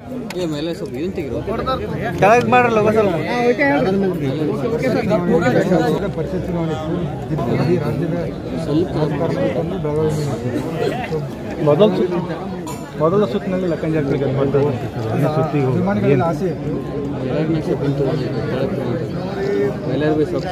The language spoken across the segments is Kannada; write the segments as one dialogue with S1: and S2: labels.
S1: ಏ ಮೇಲೆ ಸ್ವಲ್ಪ ಇದನ್ನ ತೆಗಿರೋ
S2: ಕೆಳಗೆ ಮಾಡ್ರಲ್ಲ ಹೋಗೋ ಸ್ವಲ್ಪ
S3: ಪರಿಷತ್ ಚುನಾವಣೆ ಇಡೀ ರಾಜ್ಯದ ರಾಜಕಾರಣವನ್ನು ಬೆಳಗಾವಿ
S2: ಮೊದಲ ಸುತ್ತು ಮೊದಲ ಸುತ್ತಿನಲ್ಲಿ ಲಕ್ಕನ್ ಜಾತ್ರೆ ಗೆದ್ಬಿಟ್ಟು ಸುತ್ತಿಗೆ
S3: ಅಭಿಮಾನಿಗಳ ಆಸೆ
S1: ಎಲ್ಲರನ್ನ ಸ್ವಲ್ಪ ನಿಂತು ಎಲ್ಲರೂ ಬಿ ಸ್ವಲ್ಪ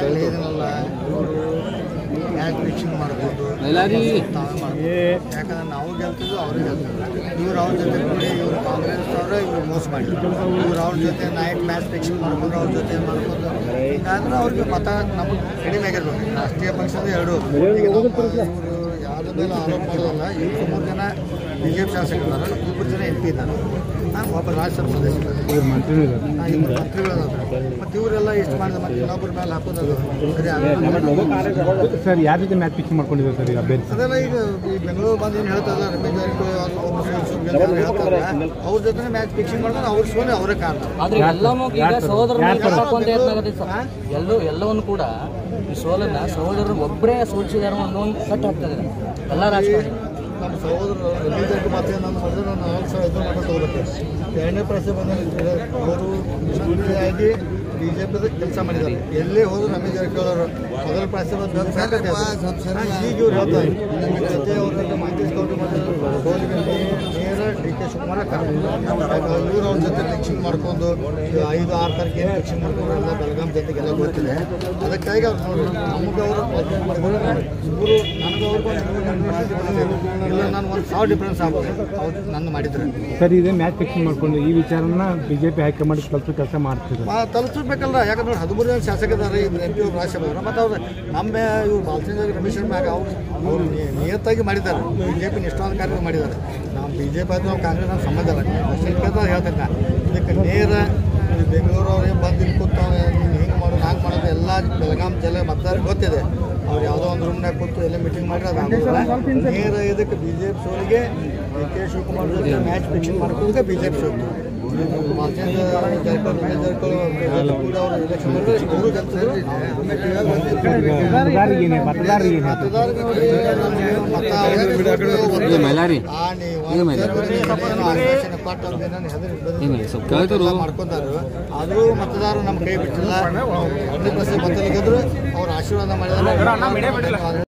S4: ಯಾಕೆ ವೀಕ್ಷಣೆ ಮಾಡ್ಬೋದು
S1: ಎಲ್ಲಾರಿ
S4: ತಾವೇ ಮಾಡ್ಬೋದು ಯಾಕಂದ್ರೆ ನಾವು ಗೆಲ್ತಿದ್ವು ಅವರು ಗೆಲ್ತಿದ್ರು ಇವ್ರು ಅವ್ರ ಜೊತೆ ಕೂಡಿ ಇವ್ರು ಕಾಂಗ್ರೆಸ್ ಅವರೇ ಇವ್ರು ಮೋಸ ಮಾಡಿದ್ರು ಇವ್ರು ಅವ್ರ ಜೊತೆ ನೈಟ್ ಮ್ಯಾಚ್ ಫಿಕ್ಸಿಂಗ್ ಮಾಡ್ಬೋದು ಅವ್ರ ಜೊತೆ ಮಾಡ್ಬೋದು ಹಿಂಗಾದ್ರೆ ಅವ್ರಿಗೆ ಮತ ನಮಗೆ ಕಡಿಮೆ ಆಗಿರ್ಬೇಕು ರಾಷ್ಟ್ರೀಯ ಪಕ್ಷದ ಎರಡು ಈಗ ನಾವು ಇವರು ಯಾವ್ದ್ರ ಮೇಲೆ ಆರೋಪ ಮಾಡೋದಲ್ಲ ಇವ್ರು ಸುಮಾರು ಜನ ಬಿ ಜೆ ಪಿ ಶಾಸಕರಿದ್ದಾರೆ ಇಬ್ಬರು ಜನ ಎಂ ಪಿ ಇದ್ದಾರೆ ಹಾಂ ಒಬ್ಬ ರಾಜ್ಯಸಭಾ ಸದಸ್ಯರು
S2: ಇವ್ರು ಮಂತ್ರಿನೂ ಇದ್ದಾರೆ
S4: ಆ, ಇಬ್ಬರು ಮಂತ್ರಿಗಳದಾದ್ರೆ ಮತ್ತು ಇವರೆಲ್ಲ ಎಷ್ಟು ಮಾಡಿದ್ರೆ ಮತ್ತೆ ಇನ್ನೊಬ್ಬರ ಮೇಲೆ ಹಾಕೋದಲ್ಲ ಬರೀ ಆಗಲ್ಲ.
S2: ಸರ್ ಯಾರ ಜೊತೆ ಮ್ಯಾಚ್ ಫಿಕ್ಸ್ ಮಾಡ್ಕೊಂಡಿದ್ದಾರೆ ಸರ್ ಈಗ ಅಭ್ಯರ್ಥಿ
S4: ಅದೆಲ್ಲ ಈಗ ಈ ಬೆಂಗಳೂರು ಬಂದು ಏನು ಹೇಳ್ತಾ ಇದ್ದಾರೆ ರಮೇಶ್ ಜಾರಕಿಹೊಳಿ ಅವ್ರು ಒಬ್ಬ ಸೋಲ್ಸು ಗೆಲ್ತಾರೆ ಹೇಳ್ತಾರೆ ಅವ್ರ ಜೊತೆ ಮ್ಯಾಚ್ ಫಿಕ್ಸಿಂಗ್ ಮಾಡಿದ್ರೆ ಅವ್ರ ಸೋನೆ ಅವರೇ ಕಾರಣ
S5: ಆದ್ರೆ ಎಲ್ಲವೂ ಈಗ ಸಹೋದರ ಅಂತ ಏನಾಗುತ್ತೆ ಸರ್ ಎಲ್ಲೂ ಎಲ್ಲವನ್ನು ಕೂಡ ಈ ಸೋಲನ್ನ ಸಹೋದರರು ಒಬ್ಬರೇ ಸೋಲಿಸಿದಾರ ಅನ್ನೋ ಒಂದು ಕಟ್ ಆಗ್ತದೆ ಎಲ್ಲ ರಾಜಕಾರಣಿ
S4: ನಮ್ಮ ಸಹೋದರರು ರಮೇಶ್ ಜಾರಕಿಹೊಳಿ ಮತ್ತೆ ನಾನು ಮಾಡಿದ್ರೆ ನಾನು ನಾಲ್ಕು ಸಾವಿರ ಐದು ಮಾಡ್ಕೊಂಡು ಹೋಗ್ಬೇಕು ಎರಡನೇ ಪ್ರಶ್ನೆ ಬಂದ ಅವರು ಆಗಿ ಬಿ ಜೆ ಪಿದ ಕೆಲಸ ಮಾಡಿದ್ದಾರೆ ಎಲ್ಲೇ ಹೋದ್ರು ರಮೇಶ್ ಜಾರಕಿಹೊಳಿ ಅವರು ಮೊದಲ ಪ್ರಶ್ನೆ ಬಂದು ಸಾಕತ್ತೆ ಈಗ ಇವ್ರು ಹೇಳ್ತಾರೆ ನಿಮ್ಮ ಜೊತೆ ಅವ್ರ ಜೊತೆ ಮಾಹಿತಿ ಇಸ್ಕೊಂಡು ಸೋಲಿಗೆ ನೇರ ಡಿ ಕೆ ಶಿವಕುಮಾರ ಕಾರಣ ಇವ್ರು ಅವ್ರ ಜೊತೆ ಫಿಕ್ಸಿಂಗ್ ಮಾಡ್ಕೊಂಡು ಈಗ ಐದು ಆರು ತಾರೀಕು ಏನು ಫಿಕ್ಸಿಂಗ್ ಮಾಡ್ಕೊಂಡು ಎಲ್ಲ ಬೆಳಗಾಂ ಜೊತೆಗೆಲ್ಲ ಗೊತ್ತಿದೆ ಅದಕ್ಕಾಗಿ ಅವ್ರು ನೋಡಿ ನಮಗೆ ಅವರು ಇವರು ನನಗೆ ಅವ್ರಿಗೂ ಒಂದು ವರ್ಷ difference ಇದೆ. ಇಲ್ಲ ನಾನು ಒಂದು ಸಾವಿರ ಡಿಫ್ರೆನ್ಸ್ ಆಗ್ಬೋದು ಅವ್ರು ನನ್ನ ಮಾಡಿದ್ರೆ
S2: ಸರ್ ಇದೇ ಮ್ಯಾಚ್ ಫಿಕ್ಸಿಂಗ್ ಮಾಡ್ಕೊಂಡು ಈ ವಿಚಾರನ ಬಿಜೆಪಿ ಹೈಕಮಾಂಡ್ ಸ್ವಲ್ಪ ಕೆಲಸ ಮಾಡ್ತಿದ್ದಾರೆ
S4: ಆ, ತಲುಪಿಸ್ಬೇಕಲ್ಲ ಯಾಕಂದ್ರೆ ನೋಡಿ ಹದಿಮೂರು ಜನ ಶಾಸಕರಿದ್ದಾರೆ ಇವ್ರು ಎಂ ಪಿ ಅವ್ರು ರಾಜ್ಯಸಭೆಯವರು ಮತ್ತು ಅವ್ರು ನಮ್ಮ ಇವ್ರು ಬಾಲಚಂದ್ರ ರಮೇಶ್ ಮ್ಯಾಗ ಅವ್ರು ಅವ್ರು ನಿ- ನಿಯತ್ತಾಗಿ ಮಾಡಿದ್ದಾರೆ ಬಿ ಜೆ ಪಿ ನಿಷ್ಠಾನ ಕಾರ್ಯ ಮಾಡಿದ್ದಾರೆ ನಾವು ಬಿ ಜೆ ಪಿ ಆಯ್ತು ನಾವು ಕಾಂಗ್ರೆಸ್ ನಮ್ಮ ಸಂಬಂಧ ಇಲ್ಲ ಕ್ವಶನ್ ಕೇಳ್ತಾರೆ ಹೇಳ್ತೇನೆ ನಾನು ಇದಕ್ಕೆ ನೇರ ಇದು ಬೆಂಗಳೂರು ಅವ್ರಿಗೆ ಬಂದು ಇಲ್ಲಿ ಕೂತಾವೆ ನೀನು ಹಿಂಗೆ ಮಾಡೋದು ಹಾಗೆ ಮಾಡೋದು ಎಲ್ಲ ಬೆಳಗಾಂ ಜಿಲ್ಲೆ ಮತದಾರರಿಗೆ ಗೊತ್ತಿದೆ ಅವ್ರು ಯಾವುದೋ ಒಂದು ರೂಮ್ನಾಗ ಕೂತು ಎಲ್ಲ ಮೀಟಿಂಗ್ ಮಾಡಿದ್ರೆ ಅದು ಆಗೋದಿಲ್ಲ. ನೇರ ಇದಕ್ಕೆ ಬಿ ಜೆ ಪಿ ಸೋಲಿಗೆ ಡಿ ಕೆ ಶಿವಕುಮಾರ್ ಜೊತೆ ಮ್ಯಾಚ್ ಫಿಕ್ಸಿಂಗ್ ಮಾಡ್ಕೊಳ್ಳೋದಕ್ಕೆ ಬಿ ಜೆ ಪಿ ಸೋತು ಬಾಲಚಂದ್ರ ಜಾರಕಿಹೊಳಿ ರಮೇಶ್ ಜಾರಕಿಹೊಳಿ ಕೂಡ ಅವರು ಎಲೆಕ್ಷನ್ ಮಾಡಿದ್ರೆ ಇವರು ಗೆಲ್ತಿದ್ರು
S2: ಮತದಾರರಿಗೆ ಏನೇ ಮತದಾರರಿಗೆ ಏನೇ
S4: ಮತದಾರರಿಗೆ ನೋಡಿ, ಮತ ಅವ್ರಿಗೆ
S1: ಇದು ಮೈಲಾರಿ
S4: ಆ ನೀವು
S1: ಇದು ಮೇಲೆ.
S4: ಆಶ್ವಾಸನೆ ಕೊಟ್ಟು ಅವ್ರಿಗೆ ಏನೇನು ಹೆದರಿ ಬೆದರಿ
S1: ಇದು ಸ್ವಲ್ಪ ಕೇಳ್ತಿರು.
S4: ಎಲ್ಲ ಮಾಡ್ಕೊಂಡಾರು ಆದರೂ ಮತದಾರರು ನಮ್ಮ ಕೈ ಬಿಟ್ಟಿಲ್ಲ ಹಂಡ್ರೆಡ್ ಪರ್ಸೆಂಟ್ ಮತ ಗೆದ್ರು ಅವ್ರು ಆಶೀರ್ವಾದ ಮಾಡಿದ್ದಾರೆ